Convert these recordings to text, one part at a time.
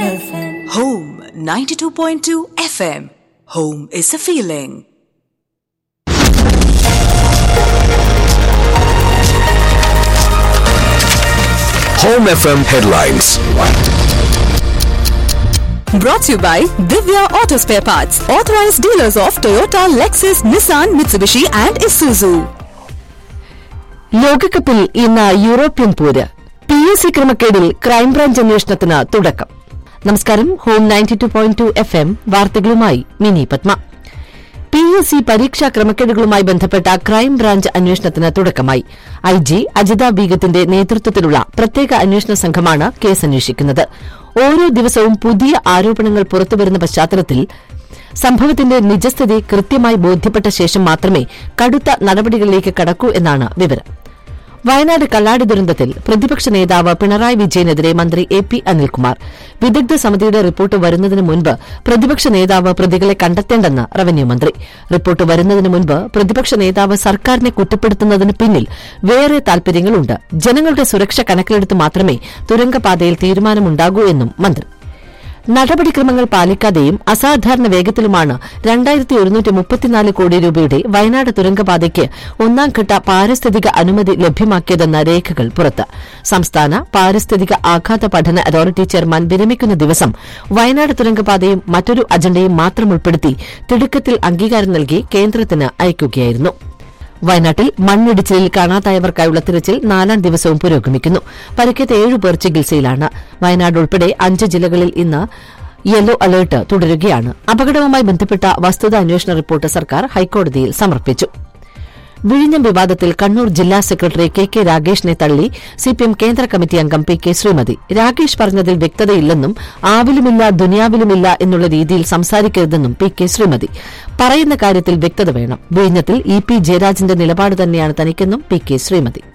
FM. Home 92.2 FM. Home is a feeling. Home FM headlines. Brought to you by Divya Auto Spare Parts, authorized dealers of Toyota, Lexus, Nissan, Mitsubishi, and Isuzu. ലോകകപ്പിൽ ഇന്ന് European പൂര് P S C ക്രമക്കേടിൽ crime branch അന്വേഷണത്തിന് തുടക്കം നമസ്കാരം home ninety two point two F M വാർത്തകളുമായി Mini Padma P S C പരീക്ഷാ ക്രമക്കേടുകളുമായി ബന്ധപ്പെട്ട ക്രൈംബ്രാഞ്ച് അന്വേഷണത്തിന് തുടക്കമായി ഐ ജി അജിത ബീഗത്തിന്റെ നേതൃത്വത്തിലുള്ള പ്രത്യേക അന്വേഷണ സംഘമാണ് കേസ് അന്വേഷിക്കുന്നത് ഓരോ ദിവസവും പുതിയ ആരോപണങ്ങൾ പുറത്തുവരുന്ന പശ്ചാത്തലത്തിൽ സംഭവത്തിന്റെ നിജസ്ഥിതി കൃത്യമായി ബോധ്യപ്പെട്ട ശേഷം മാത്രമേ കടുത്ത നടപടികളിലേക്ക് കടക്കൂ എന്നാണ് വിവരം വയനാട് കള്ളാടി ദുരന്തത്തിൽ പ്രതിപക്ഷ നേതാവ് പിണറായി വിജയനെതിരെ മന്ത്രി എ പി അനിൽകുമാർ വിദഗ്ധ സമിതിയുടെ റിപ്പോർട്ട് വരുന്നതിന് മുൻപ് പ്രതിപക്ഷ നേതാവ് പ്രതികളെ കണ്ടെത്തേണ്ടെന്ന് റവന്യൂ മന്ത്രി റിപ്പോർട്ട് വരുന്നതിന് മുൻപ് പ്രതിപക്ഷ നേതാവ് സർക്കാരിനെ കുറ്റപ്പെടുത്തുന്നതിന് പിന്നിൽ വേറെ താൽപര്യങ്ങളുണ്ട് ജനങ്ങളുടെ സുരക്ഷ കണക്കിലെടുത്ത് മാത്രമേ തുരങ്കപാതയിൽ തീരുമാനമുണ്ടാകൂ എന്നും മന്ത്രി നടപടിക്രമങ്ങൾ പാലിക്കാതെയും അസാധാരണ വേഗത്തിലുമാണ് രണ്ടായിരത്തി ഒരുന്നൂറ്റി മുപ്പത്തിനാല് കോടി രൂപയുടെ വയനാട് തുരങ്കപാതയ്ക്ക് ഒന്നാംഘട്ട പാരിസ്ഥിതിക അനുമതി ലഭ്യമാക്കിയതെന്ന രേഖകൾ പുറത്ത് സംസ്ഥാന പാരിസ്ഥിതിക ആഘാത പഠന അതോറിറ്റി ചെയർമാൻ വിരമിക്കുന്ന ദിവസം വയനാട് തുരങ്കപാതയും മറ്റൊരു അജണ്ടയും മാത്രം ഉൾപ്പെടുത്തി തിടുക്കത്തിൽ അംഗീകാരം നൽകി കേന്ദ്രത്തിന് അയക്കുകയായിരുന്നു വയനാട്ടിൽ മണ്ണിടിച്ചിലിൽ കാണാതായവർക്കായുള്ള തിരച്ചിൽ നാലാം ദിവസവും പുരോഗമിക്കുന്നു പരിക്കേറ്റ ഏഴുപേർ ചികിത്സയിലാണ് വയനാട് ഉൾപ്പെടെ അഞ്ച് ജില്ലകളിൽ ഇന്ന് യെല്ലോ അലർട്ട് തുടരുകയാണ് അപകടവുമായി ബന്ധപ്പെട്ട വസ്തുതാ അന്വേഷണ റിപ്പോർട്ട് സർക്കാർ ഹൈക്കോടതിയിൽ സമർപ്പിച്ചു വിഴിഞ്ഞം വിവാദത്തിൽ കണ്ണൂർ ജില്ലാ സെക്രട്ടറി കെ കെ രാഗേഷിനെ തള്ളി സിപിഎം കേന്ദ്ര കമ്മിറ്റി അംഗം പി കെ ശ്രീമതി രാഗേഷ് പറഞ്ഞതിൽ വ്യക്തതയില്ലെന്നും ആവിലുമില്ല ദുനിയാവിലുമില്ല എന്നുള്ള രീതിയിൽ സംസാരിക്കരുതെന്നും പി കെ ശ്രീമതി പറയുന്ന കാര്യത്തിൽ വ്യക്തത വേണം വിഴിഞ്ഞത്തിൽ ഇ പി ജയരാജന്റെ നിലപാട് തന്നെയാണ് തനിക്കെന്നും പി കെ ശ്രീമതി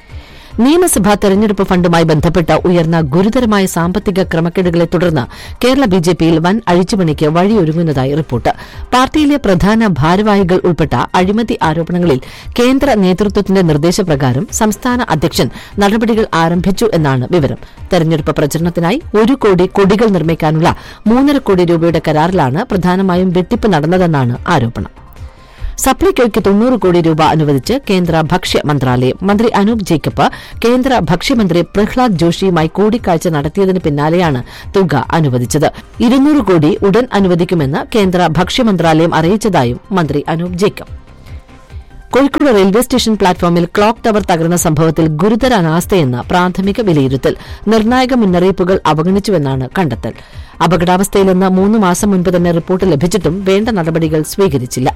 നിയമസഭാ തെരഞ്ഞെടുപ്പ് ഫണ്ടുമായി ബന്ധപ്പെട്ട ഉയർന്ന ഗുരുതരമായ സാമ്പത്തിക ക്രമക്കേടുകളെ തുടർന്ന് കേരള ബിജെപിയിൽ വൻ അഴിച്ചുപണിക്ക് വഴിയൊരുങ്ങുന്നതായി റിപ്പോർട്ട് പാർട്ടിയിലെ പ്രധാന ഭാരവാഹികൾ ഉൾപ്പെട്ട അഴിമതി ആരോപണങ്ങളിൽ കേന്ദ്ര നേതൃത്വത്തിന്റെ നിർദ്ദേശപ്രകാരം സംസ്ഥാന അധ്യക്ഷൻ നടപടികൾ ആരംഭിച്ചു എന്നാണ് വിവരം തെരഞ്ഞെടുപ്പ് പ്രചരണത്തിനായി ഒരു കോടി കൊടികൾ നിർമ്മിക്കാനുള്ള മൂന്നര കോടി രൂപയുടെ കരാറിലാണ് പ്രധാനമായും വെട്ടിപ്പ് നടന്നതെന്നാണ് ആരോപണം സപ്ലൈകോയ്ക്ക് തൊണ്ണൂറ് കോടി രൂപ അനുവദിച്ച് കേന്ദ്ര ഭക്ഷ്യ മന്ത്രാലയം മന്ത്രി അനൂപ് ജേക്കബ് കേന്ദ്ര ഭക്ഷ്യമന്ത്രി പ്രഹ്ലാദ് ജോഷിയുമായി കൂടിക്കാഴ്ച നടത്തിയതിന് പിന്നാലെയാണ് തുക അനുവദിച്ചത് ഇരുന്നൂറ് കോടി ഉടൻ അനുവദിക്കുമെന്ന് കേന്ദ്ര ഭക്ഷ്യ മന്ത്രാലയം അറിയിച്ചതായും മന്ത്രി Anoop Jacob Kozhikode railway station പ്ലാറ്റ്ഫോമിൽ ക്ലോക്ക് ടവർ തകർന്ന സംഭവത്തിൽ ഗുരുതര അനാസ്ഥയെന്ന് പ്രാഥമിക വിലയിരുത്തൽ നിർണായക മുന്നറിയിപ്പുകൾ അവഗണിച്ചുവെന്നാണ് കണ്ടെത്തൽ അപകടാവസ്ഥയിലെന്ന് മൂന്ന് മാസം മുൻപ് തന്നെ റിപ്പോർട്ട് ലഭിച്ചിട്ടും വേണ്ട നടപടികൾ സ്വീകരിച്ചില്ല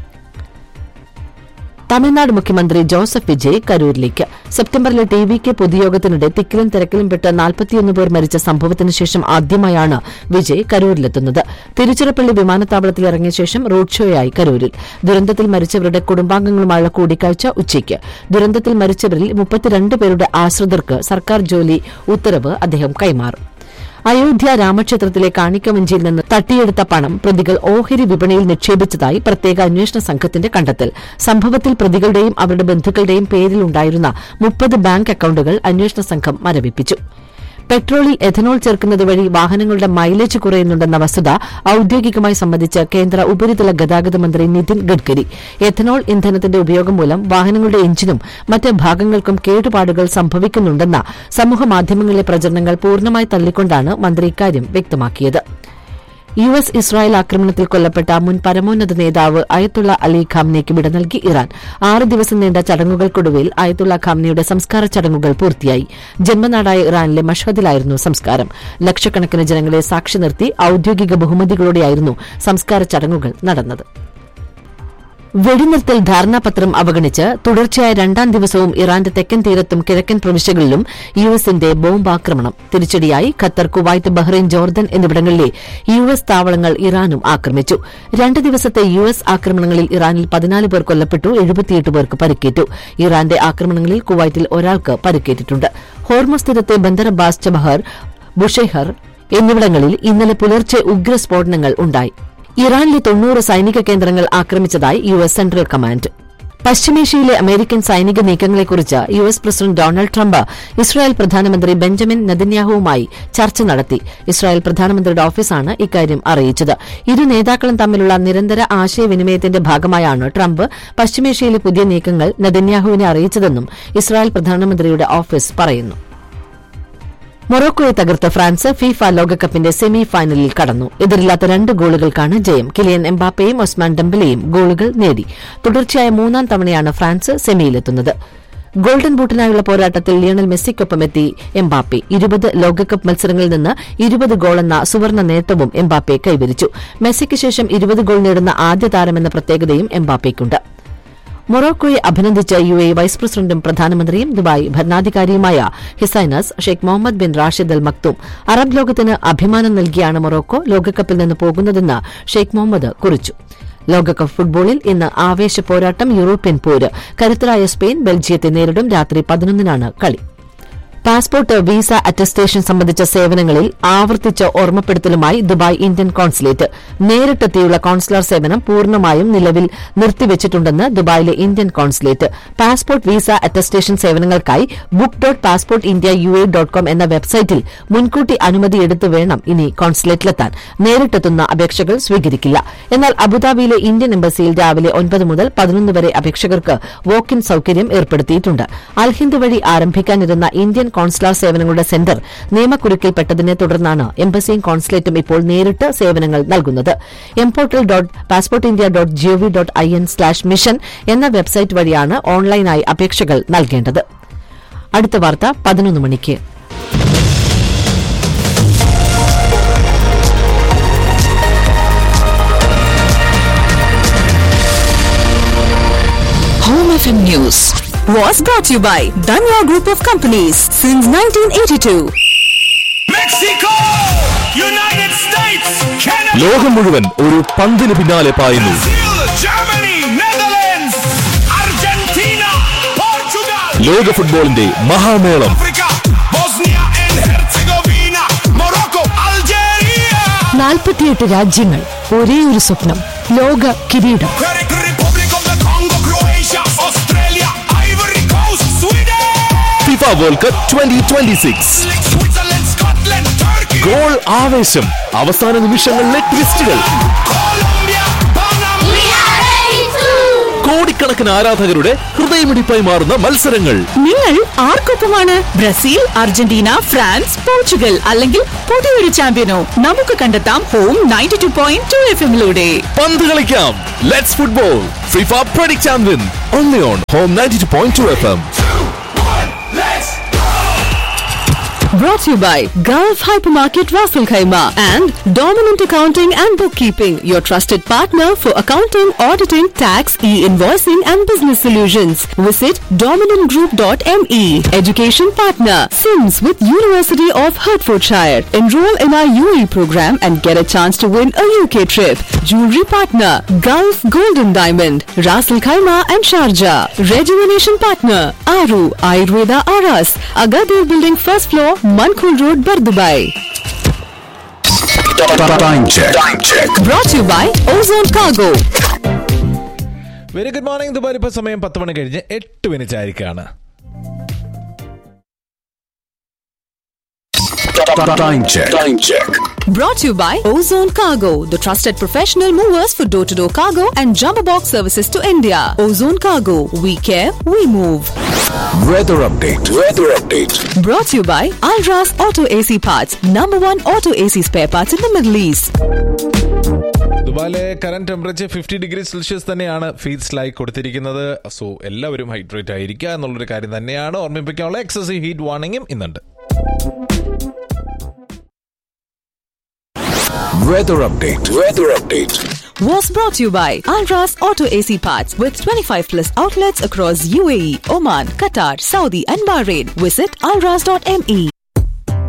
തമിഴ്നാട് മുഖ്യമന്ത്രി ജോസഫ് വിജയ് കരൂരിലേക്ക് സെപ്റ്റംബറിലെ ടി വി കെ പൊതുയോഗത്തിനിടെ തിക്കിലും തിരക്കിലും പെട്ട് നാൽപ്പത്തിയൊന്ന് പേർ മരിച്ച സംഭവത്തിന് ശേഷം ആദ്യമായാണ് വിജയ് കരൂരിലെത്തുന്നത് തിരുച്ചിറപ്പള്ളി വിമാനത്താവളത്തിൽ ഇറങ്ങിയ ശേഷം റോഡ് ഷോയായി കരൂരിൽ ദുരന്തത്തിൽ മരിച്ചവരുടെ കുടുംബാംഗങ്ങളുമായുള്ള കൂടിക്കാഴ്ച ഉച്ചയ്ക്ക് ദുരന്തത്തിൽ മരിച്ചവരിൽ മുപ്പത്തിരണ്ട് പേരുടെ ആശ്രിതർക്ക് സർക്കാർ ജോലി ഉത്തരവ് അദ്ദേഹം കൈമാറും അയോധ്യ രാമക്ഷേത്രത്തിലെ കാണിക്കവഞ്ചിയിൽ നിന്ന് തട്ടിയെടുത്ത പണം പ്രതികൾ ഓഹരി വിപണിയിൽ നിക്ഷേപിച്ചതായി പ്രത്യേക അന്വേഷണ സംഘത്തിന്റെ കണ്ടെത്തൽ സംഭവത്തിൽ പ്രതികളുടെയും അവരുടെ ബന്ധുക്കളുടെയും പേരിലുണ്ടായിരുന്ന മുപ്പത് ബാങ്ക് അക്കൌണ്ടുകൾ അന്വേഷണ സംഘം മരവിപ്പിച്ചു പെട്രോളിൽ എഥനോൾ ചേർക്കുന്നത് വഴി വാഹനങ്ങളുടെ മൈലേജ് കുറയുന്നുണ്ടെന്ന വസ്തുത ഔദ്യോഗികമായി സംബന്ധിച്ച് കേന്ദ്ര ഉപരിതല ഗതാഗത മന്ത്രി നിതിൻ ഗഡ്കരി എഥനോൾ ഇന്ധനത്തിന്റെ ഉപയോഗം മൂലം വാഹനങ്ങളുടെ എഞ്ചിനും മറ്റ് ഭാഗങ്ങൾക്കും കേടുപാടുകൾ സംഭവിക്കുന്നുണ്ടെന്ന സമൂഹമാധ്യമങ്ങളിലെ പ്രചരണങ്ങൾ പൂർണ്ണമായി തള്ളിക്കൊണ്ടാണ് മന്ത്രി ഇക്കാര്യം വ്യക്തമാക്കിയത് യു എസ് ഇസ്രായേൽ ആക്രമണത്തിൽ കൊല്ലപ്പെട്ട മുൻ പരമോന്നത നേതാവ് അയത്തുള്ള അലി ഖാംനയ്ക്ക് വിട നൽകി ഇറാൻ ആറ് ദിവസം നീണ്ട ചടങ്ങുകൾക്കൊടുവിൽ അയത്തുള്ള ഖാംനയുടെ സംസ്കാര ചടങ്ങുകൾ പൂർത്തിയായി ജന്മനാടായ ഇറാനിലെ മഷഹദിലായിരുന്നു സംസ്കാരം ലക്ഷക്കണക്കിന് ജനങ്ങളെ സാക്ഷി നിർത്തി ഔദ്യോഗിക ബഹുമതികളോടെയായിരുന്നു സംസ്കാര ചടങ്ങുകൾ നടന്നത് വെടിനിർത്തൽ ധാരണാപത്രം അവഗണിച്ച് തുടർച്ചയായ രണ്ടാം ദിവസവും ഇറാന്റെ തെക്കൻ തീരത്തും കിഴക്കൻ പ്രവിശ്യകളിലും യു എസിന്റെ ബോംബാക്രമണം തിരിച്ചടിയായി ഖത്തർ കുവൈറ്റ് ബഹ്റൈൻ ജോർദൻ എന്നിവിടങ്ങളിലെ യു എസ് താവളങ്ങൾ ഇറാനും ആക്രമിച്ചു രണ്ട് ദിവസത്തെ യു എസ് ആക്രമണങ്ങളിൽ ഇറാനിൽ പതിനാല് പേർ കൊല്ലപ്പെട്ടു എഴുപത്തിയെട്ട് പേർക്ക് പരിക്കേറ്റു ഇറാന്റെ ആക്രമണങ്ങളിൽ കുവൈറ്റിൽ ഒരാൾക്ക് പരിക്കേറ്റിട്ടുണ്ട് ഹോർമസ് തീരത്തെ ബന്ദർ അബ്ബാസ് ചബഹർ ബുഷെഹർ എന്നിവിടങ്ങളിൽ ഇന്നലെ പുലർച്ചെ ഉഗ്രസ്ഫോടനങ്ങൾ ഉണ്ടായി ഇറാനിലെ തൊണ്ണൂറ് സൈനിക കേന്ദ്രങ്ങൾ ആക്രമിച്ചതായി യു എസ് സെൻട്രൽ കമാൻഡ് പശ്ചിമേഷ്യയിലെ അമേരിക്കൻ സൈനിക നീക്കങ്ങളെക്കുറിച്ച് U S president Donald Trump Israel പ്രധാനമന്ത്രി ബെഞ്ചമിൻ നെതന്യാഹുവുമായി ചർച്ച നടത്തി ഇസ്രായേൽ പ്രധാനമന്ത്രിയുടെ ഓഫീസാണ് ഇക്കാര്യം അറിയിച്ചത് ഇരു നേതാക്കളും തമ്മിലുള്ള നിരന്തര ആശയവിനിമയത്തിന്റെ ഭാഗമായാണ് ട്രംപ് പശ്ചിമേഷ്യയിലെ പുതിയ നീക്കങ്ങൾ നെതന്യാഹുവിനെ അറിയിച്ചതെന്നും ഇസ്രായേൽ പ്രധാനമന്ത്രിയുടെ ഓഫീസ് പറയുന്നു മൊറോക്കോയെ തകർത്ത ഫ്രാൻസ് ഫിഫ ലോകകപ്പിന്റെ സെമി ഫൈനലിൽ കടന്നു എതിരില്ലാത്ത രണ്ട് ഗോളുകൾക്കാണ് ജയം കിലിയൻ എംബാപ്പയും ഒസ്മാൻ ഡംബിലയും ഗോളുകൾ നേടി തുടർച്ചയായ മൂന്നാം തവണയാണ് ഫ്രാൻസ് സെമിയിലെത്തുന്നത് ഗോൾഡൻ ബൂട്ടിനായുള്ള പോരാട്ടത്തിൽ ലിയണൽ മെസ്സിക്കൊപ്പമെത്തി എംബാപ്പെ ഇരുപത് ലോകകപ്പ് മത്സരങ്ങളിൽ നിന്ന് ഇരുപത് ഗോളെന്ന സുവർണ നേട്ടവും എംബാപ്പെ കൈവരിച്ചു മെസ്സിക്ക് ശേഷം ഇരുപത് ഗോൾ നേടുന്ന ആദ്യ താരമെന്ന പ്രത്യേകതയും എംബാപ്പയ്ക്കുണ്ട് മൊറോക്കോയെ അഭിനന്ദിച്ച യു എ വൈസ് പ്രസിഡന്റും പ്രധാനമന്ത്രിയും ദുബായ് ഭരണാധികാരിയുമായ his highness Sheikh Mohammed bin Rashid al Maktoum Arab ലോകത്തിന് അഭിമാനം നൽകിയാണ് മൊറോക്കോ ലോകകപ്പിൽ നിന്ന് പോകുന്നതെന്ന് ഷെയ്ഖ് മുഹമ്മദ് കുറിച്ചു ലോകകപ്പ് ഫുട്ബോളിൽ ഇന്ന് ആവേശ പോരാട്ടം യൂറോപ്യൻ പോര് കരുത്തരായ സ്പെയിൻ ബെൽജിയത്തെ നേരിടും രാത്രി പതിനൊന്നിനാണ് കളി പാസ്പോർട്ട് വിസ അറ്റസ്റ്റേഷൻ സംബന്ധിച്ച സേവനങ്ങളിൽ ആവർത്തിച്ച ഓർമ്മപ്പെടുത്തലുമായി ദുബായ് ഇന്ത്യൻ കോൺസുലേറ്റ് നേരിട്ടെത്തിയുള്ള കോൺസുലർ സേവനം പൂർണ്ണമായും നിലവിൽ നിർത്തിവച്ചിട്ടുണ്ടെന്ന് ദുബായിലെ Indian consulate passport visa attestation സേവനങ്ങൾക്കായി book dot passport India U A dot com എന്ന വെബ്സൈറ്റിൽ മുൻകൂട്ടി അനുമതിയെടുത്ത് വേണം ഇനി കോൺസുലേറ്റിലെത്താൻ നേരിട്ടെത്തുന്ന അപേക്ഷകൾ സ്വീകരിക്കില്ല എന്നാൽ അബുദാബിയിലെ ഇന്ത്യൻ എംബസിയിൽ രാവിലെ ഒൻപത് മുതൽ പതിനൊന്ന് വരെ അപേക്ഷകർക്ക് വോക്ക് ഇൻ സൌകര്യം ഏർപ്പെടുത്തിയിട്ടുണ്ട് അൽഹിന്ദ് വഴി ആരംഭിക്കാനിരുന്ന ഇന്ത്യൻ കോൺസുലാർ സേവനങ്ങളുടെ സെന്റർ നിയമക്കുരുക്കിൽപ്പെട്ടതിനെ തുടർന്നാണ് എംബസിയും കോൺസുലേറ്റും ഇപ്പോൾ നേരിട്ട് സേവനങ്ങൾ നൽകുന്നത് m portal dot passport India dot G O V dot I N slash mission എന്ന വെബ്സൈറ്റ് വഴിയാണ് ഓൺലൈനായി അപേക്ഷകൾ നൽകേണ്ടത് അടുത്ത വാർത്ത പതിനൊന്ന് മണിക്ക് Home FM News was brought to you by Danya Group of Companies since 1982. Mexico United States Canada ലോകം മുഴുവൻ ഒരു പന്തിന് പിന്നാലെ പായുന്നു Brazil Germany Netherlands Argentina Portugal ലോക ഫുട്ബോളിന്റെ മഹാമേളം Africa Bosnia and Herzegovina Morocco Algeria നാൽപ്പത്തിയെട്ട് രാജ്യങ്ങൾ ഒരേ ഒരു സ്വപ്നം ലോക കിരീടം Republic of the Congo Croatia Australia Ivory Coast Sweden FIFA World Cup twenty twenty six Switzerland Scotland Turkey goal ആവേശം അവസാന നിമിഷങ്ങളിലെ ട്വിസ്റ്റുകൾ കൊളംബിയ പനാമ കോടിക്കണക്കിന് ആരാധകരുടെ ഹൃദയമിടിപ്പായി മാറുന്ന മത്സരങ്ങൾ നിങ്ങൾ ആർക്കൊപ്പമാണ് ബ്രസീൽ അർജന്റീന ഫ്രാൻസ് പോർച്ചുഗൽ അല്ലെങ്കിൽ പുതിയൊരു ചാമ്പ്യനോ നമുക്ക് കണ്ടെത്താം home ninety two point two F എമ്മിലൂടെ പന്ത് കളിക്കാം let's football FIFA predict and win only on home ninety two point two F M Let's Brought to you by Gulf Hypermarket Raffle Khaima and Dominant Accounting and Bookkeeping, your trusted partner for accounting, auditing, tax, e-invoicing and business solutions. Visit dominantgroup.me. Education partner, Sims with University of Hertfordshire. Enroll in our UE program and get a chance to win a UK trip. Jewelry partner, Gulf Golden Diamond, Raffle Khaima and Sharjah. Rejuvenation partner, Aru Ayurveda Aras, Agadir Building first floor, Mankul Road, Bardubai. Time check time check Brought to you by Ozone Cargo. Very good morning Dubai ഇപ്പോൾ സമയം പത്ത് മണി കഴിഞ്ഞ് എട്ട് minute ആയിരിക്കാണ് time check time check Brought to you by Ozone Cargo, the trusted professional movers for door to door cargo and jumbo box services to India. Ozone Cargo, we care, we move. Weather update weather update Brought to you by Alras Auto AC Parts, number one auto AC spare parts in the Middle East. ദുബായിലെ current temperature fifty degree Celsius തന്നെയാണ് feels like കൊടുത്തിരിക്കുന്നത് so എല്ലാവരും hydrate ആയിരിക്കുക എന്നുള്ളൊരു കാര്യം തന്നെയാണ് ഓർമ്മിപ്പിക്കാനുള്ള excessive heat വാർണിംഗും ഇന്നുണ്ട് weather update weather update Was brought to you by Alras Auto AC Parts with 25 plus outlets across UAE, Oman, Qatar, Saudi, and Bahrain. Visit alras.me.